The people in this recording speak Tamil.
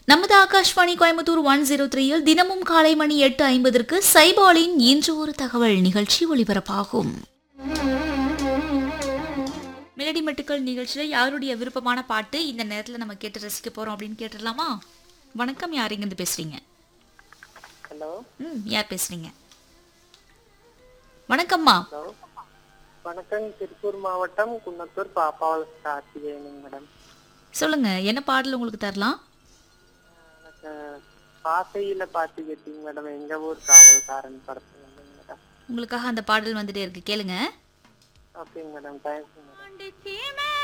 நமது ஆகாஷ்வாணி கோயம்புத்தூர் ஒன் ஜீரோ த்ரீயில் தினமும் காலை மணி எட்டு ஐம்பதற்கு சைபாலின் இன்று ஒரு தகவல் நிகழ்ச்சி ஒளிபரப்பாகும் மெலடி மெட்டுக்கள் நிகழ்ச்சியில யாருடைய விருப்பமான பாட்டு இந்த நேரத்துல நம்ம கேட்டு ரசிக்க போறோம் அப்படின்னு கேட்டுடலாமா வணக்கம் யார் இங்கிருந்து பேசுறீங்க ஹலோ ம் யார் பேசுறீங்க வணக்கம்மா ஹலோ வணக்கம் திருப்பூர் மாவட்டம் குன்னத்தூர் பாப்பாவல் கார்த்திகேயனுங்க மேடம் சொல்லுங்க என்ன பாடல் உங்களுக்கு தரலாம் எனக்கு ஆசையில பாட்டு கேட்டீங்க மேடம் எங்க ஊர் காவல்காரன் படத்துல வந்துங்க மேடம் உங்களுக்காக அந்த பாடல் வந்துட்டே இருக்கு கேளுங்க ஓகேங்க மேடம் தேங்க்ஸ் மேடம் பாண்டிச்சேமே